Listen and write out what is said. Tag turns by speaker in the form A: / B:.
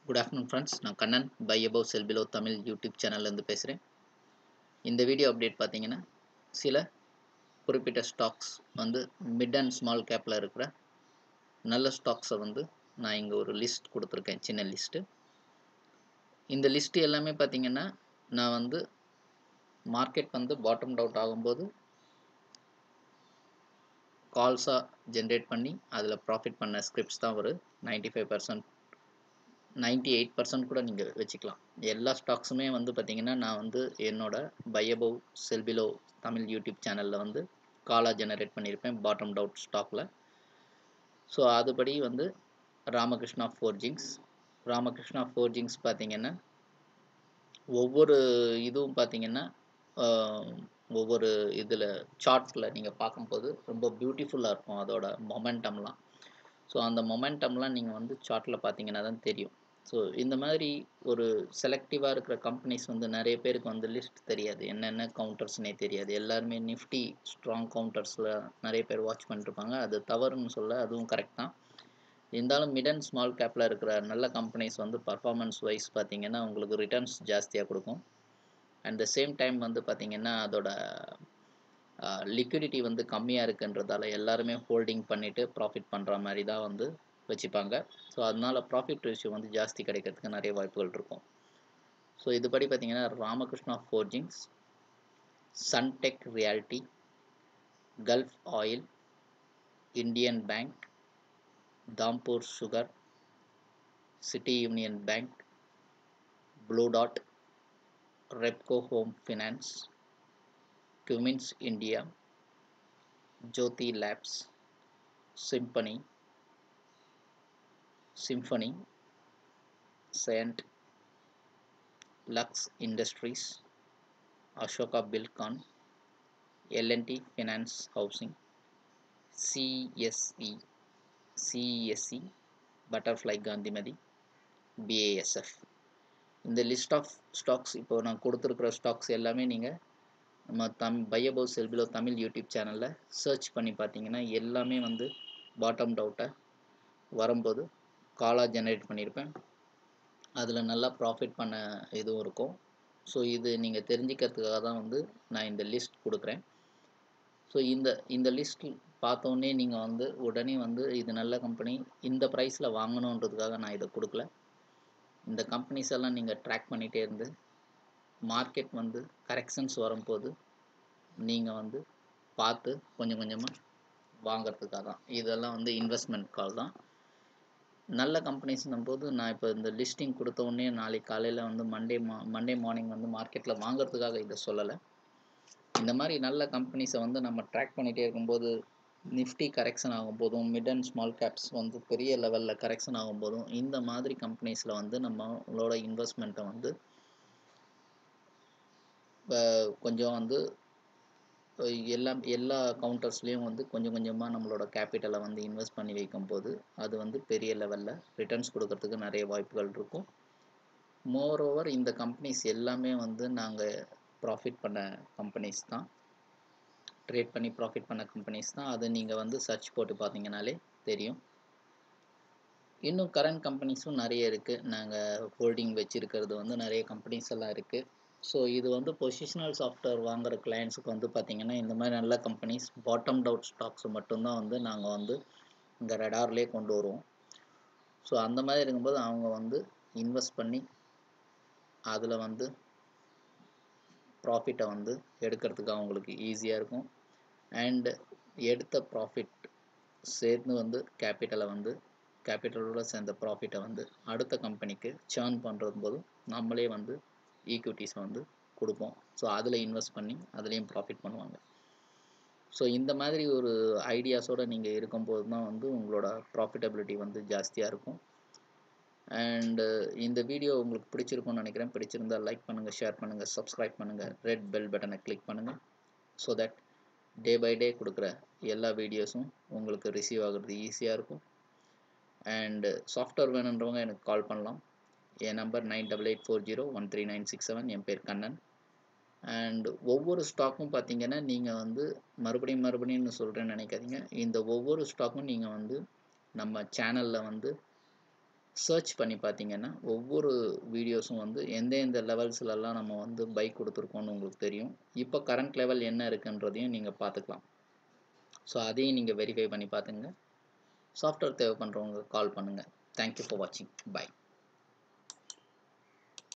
A: Good afternoon friends நான் Kannan Buy Above Sell Below Tamil YouTube சேனல்லேருந்து பேசுகிறேன் இந்த வீடியோ அப்டேட் பார்த்தீங்கன்னா சில குறிப்பிட்ட ஸ்டாக்ஸ் வந்து மிட் அண்ட் ஸ்மால் கேப்பில் இருக்கிற நல்ல ஸ்டாக்ஸை வந்து நான் இங்கே ஒரு லிஸ்ட் கொடுத்துருக்கேன் சின்ன லிஸ்ட்டு இந்த லிஸ்ட்டு எல்லாமே பார்த்தீங்கன்னா நான் வந்து மார்க்கெட் வந்து பாட்டம் அவுட் ஆகும்போது கால்ஸாக ஜென்ரேட் பண்ணி அதில் ப்ராஃபிட் பண்ண ஸ்கிரிப்ட்ஸ் தான் ஒரு ninety five percent ninety eight percent கூட நீங்கள் வச்சுக்கலாம் எல்லா ஸ்டாக்ஸுமே வந்து பார்த்திங்கன்னா நான் வந்து என்னோட பையபவ் செல்பிலோ தமிழ் யூடியூப் சேனலில் வந்து காலாக ஜெனரேட் பண்ணியிருப்பேன் பாட்டம் டவுட் ஸ்டாக்கில் ஸோ அதுபடி வந்து ராமகிருஷ்ணா ஃபோர்ஜிங்ஸ் ராமகிருஷ்ணா ஃபோர்ஜிங்ஸ் பார்த்திங்கன்னா ஒவ்வொரு இதுவும் பார்த்திங்கன்னா ஒவ்வொரு இதில் சார்ட்டில் நீங்கள் பார்க்கும்போது ரொம்ப பியூட்டிஃபுல்லாக இருக்கும் அதோட மொமெண்டம்லாம் ஸோ அந்த மொமெண்டம்லாம் நீங்கள் வந்து சார்ட்டில் பார்த்தீங்கன்னா தான் தெரியும் ஸோ இந்த மாதிரி ஒரு செலக்டிவாக இருக்கிற கம்பெனிஸ் வந்து நிறைய பேருக்கு வந்து லிஸ்ட் தெரியாது என்னென்ன கவுண்டர்ஸ்னே தெரியாது எல்லாருமே நிஃப்டி ஸ்ட்ராங் கவுண்டர்ஸில் நிறைய பேர் வாட்ச் பண்ணிருப்பாங்க அது தவறுன்னு சொல்ல அதுவும் கரெக்ட் தான் இருந்தாலும் மிட் அண்ட் ஸ்மால் கேப்பில் இருக்கிற நல்ல கம்பெனிஸ் வந்து பர்ஃபார்மன்ஸ் வைஸ் பார்த்தீங்கன்னா உங்களுக்கு ரிட்டர்ன்ஸ் ஜாஸ்தியாக கொடுக்கும் அட் த சேம் டைம் வந்து பார்த்திங்கன்னா அதோட லிக்விடிட்டி வந்து கம்மியாக இருக்குன்றதால எல்லாருமே ஹோல்டிங் பண்ணிவிட்டு ப்ராஃபிட் பண்ணுற மாதிரி தான் வந்து வச்சுப்பாங்க ஸோ அதனால் ப்ராஃபிட் ரேஷியோ வந்து ஜாஸ்தி கிடைக்கிறதுக்கு நிறைய வாய்ப்புகள் இருக்கும் ஸோ இதுபடி பார்த்திங்கன்னா Ramakrishna Forgings Sunteck Realty Gulf Oil Indian Bank Dhampur Sugar City Union Bank Blue டாட் Repco Home Finance Cummins India, Jyoti Labs, Symphony, Symphony, Saint, Lux Industries, Ashoka Bilcon, L&T Finance Housing, CSE, CESE, Butterfly Gandhimadi, BASF. இந்த list of stocks இப்போ நான் கொடுத்துருக்குற stocks எல்லாமே நீங்கள் நம்ம தம் Buy Above Sell Below Tamil YouTube சேனலில் சர்ச் பண்ணி பார்த்தீங்கன்னா எல்லாமே வந்து பாட்டம் டவுட்டை வரும்போது காலாக ஜெனரேட் பண்ணியிருப்பேன் அதில் நல்லா ப்ராஃபிட் பண்ண இதுவும் இருக்கும் ஸோ இது நீங்கள் தெரிஞ்சுக்கிறதுக்காக தான் வந்து நான் இந்த லிஸ்ட் கொடுக்குறேன் ஸோ இந்த இந்த லிஸ்ட் பார்த்தோன்னே நீங்கள் வந்து உடனே வந்து இது நல்ல கம்பெனி இந்த ப்ரைஸில் வாங்கணுன்றதுக்காக நான் இதை கொடுக்கல இந்த கம்பெனிஸ் எல்லாம் நீங்கள் ட்ராக் பண்ணிகிட்டே இருந்து மார்க்கெட் வந்து கரெக்ஷன்ஸ் வரும்போது நீங்கள் வந்து பார்த்து கொஞ்சம் கொஞ்சமாக வாங்கிறதுக்காக தான் இதெல்லாம் வந்து இன்வெஸ்ட்மெண்ட் கால் தான் நல்ல கம்பெனிஸ்னும் போது நான் இப்போ இந்த லிஸ்டிங் கொடுத்த உடனே நாளைக்கு காலையில் வந்து மண்டே மா மண்டே மார்னிங் வந்து மார்க்கெட்டில் வாங்கிறதுக்காக இதை சொல்லலை இந்த மாதிரி நல்ல கம்பெனிஸை வந்து நம்ம ட்ராக் பண்ணிகிட்டே இருக்கும்போது நிஃப்டி கரெக்ஷன் ஆகும்போதும் மிட் அண்ட் ஸ்மால் கேப்ஸ் வந்து பெரிய லெவலில் கரெக்ஷன் ஆகும்போதும் இந்த மாதிரி கம்பெனிஸில் வந்து நம்மளோட இன்வெஸ்ட்மெண்ட்டை வந்து கொஞ்சம் வந்து எல்லா எல்லா கவுண்டர்ஸ்லேயும் வந்து கொஞ்சம் கொஞ்சமாக நம்மளோட கேபிட்டலை வந்து இன்வெஸ்ட் பண்ணி வைக்கும்போது அது வந்து பெரிய லெவலில் ரிட்டர்ன்ஸ் கொடுக்கறதுக்கு நிறைய வாய்ப்புகள் இருக்கும் மோர் ஓவர் இந்த கம்பெனிஸ் எல்லாமே வந்து நாங்கள் ப்ராஃபிட் பண்ண கம்பெனிஸ் தான் ட்ரேட் பண்ணி ப்ராஃபிட் பண்ண கம்பெனிஸ் தான் அது நீங்கள் வந்து சர்ச் போட்டு பார்த்தீங்கனாலே தெரியும் இன்னும் கரண்ட் கம்பெனிஸும் நிறைய இருக்குது நாங்கள் ஹோல்டிங் வச்சுருக்கிறது வந்து நிறைய கம்பெனிஸ் எல்லாம் இருக்குது ஸோ இது வந்து பொசிஷனல் சாஃப்ட்வேர் வாங்குகிற கிளைண்ட்ஸுக்கு வந்து பார்த்திங்கன்னா இந்த மாதிரி நல்ல கம்பெனிஸ் பாட்டம் டவுட் ஸ்டாக்ஸ் மட்டும்தான் வந்து நாங்கள் வந்து இந்த ரெடார்லேயே கொண்டு வருவோம் ஸோ அந்த மாதிரி இருக்கும்போது அவங்க வந்து இன்வெஸ்ட் பண்ணி அதில் வந்து ப்ராஃபிட்டை வந்து எடுக்கிறதுக்கு அவங்களுக்கு ஈஸியாக இருக்கும் அண்ட் எடுத்த ப்ராஃபிட் சேர்ந்து வந்து கேபிட்டலை வந்து கேபிட்டலோட சேர்ந்த ப்ராஃபிட்டை வந்து அடுத்த கம்பெனிக்கு சேர்ன் பண்ணுறது போது நம்மளே வந்து ஈக்விட்டிஸை வந்து கொடுப்போம் ஸோ அதில் இன்வெஸ்ட் பண்ணி அதுலேயும் ப்ராஃபிட் பண்ணுவாங்க ஸோ இந்த மாதிரி ஒரு ஐடியாஸோடு நீங்கள் இருக்கும்போது தான் வந்து உங்களோட ப்ராஃபிட்டபிலிட்டி வந்து ஜாஸ்தியாக இருக்கும் அண்டு இந்த வீடியோ உங்களுக்கு பிடிச்சிருக்கும்னு நினைக்கிறேன் பிடிச்சிருந்தால் லைக் பண்ணுங்கள் ஷேர் பண்ணுங்கள் சப்ஸ்கிரைப் பண்ணுங்கள் ரெட் பெல் பட்டனை கிளிக் பண்ணுங்கள் so that day by day கொடுக்குற எல்லா வீடியோஸும் உங்களுக்கு ரிசீவ் ஆகுறது ஈஸியாக இருக்கும் அண்டு சாஃப்ட்வேர் வேணுன்றவங்க எனக்கு கால் பண்ணலாம் என் number nine double eight four zero one three nine six seven என் பேர் கண்ணன் அண்ட் ஒவ்வொரு ஸ்டாக்கும் பார்த்தீங்கன்னா நீங்கள் வந்து மறுபடியும் மறுபடியும் சொல்கிறேன்னு நினைக்காதீங்க இந்த ஒவ்வொரு ஸ்டாக்கும் நீங்கள் வந்து நம்ம சேனலில் வந்து சர்ச் பண்ணி பார்த்தீங்கன்னா ஒவ்வொரு வீடியோஸும் வந்து எந்தெந்த லெவல்ஸ்லலாம் நம்ம வந்து பைக் கொடுத்துருக்கோம்னு உங்களுக்கு தெரியும் இப்போ கரண்ட் லெவல் என்ன இருக்குன்றதையும் நீங்கள் பார்த்துக்கலாம் ஸோ அதையும் நீங்கள் வெரிஃபை பண்ணி பார்த்துங்க சாஃப்ட்வேர் தேவை பண்ணுறவங்க கால் பண்ணுங்கள் தேங்க்யூ ஃபார் வாட்சிங் பை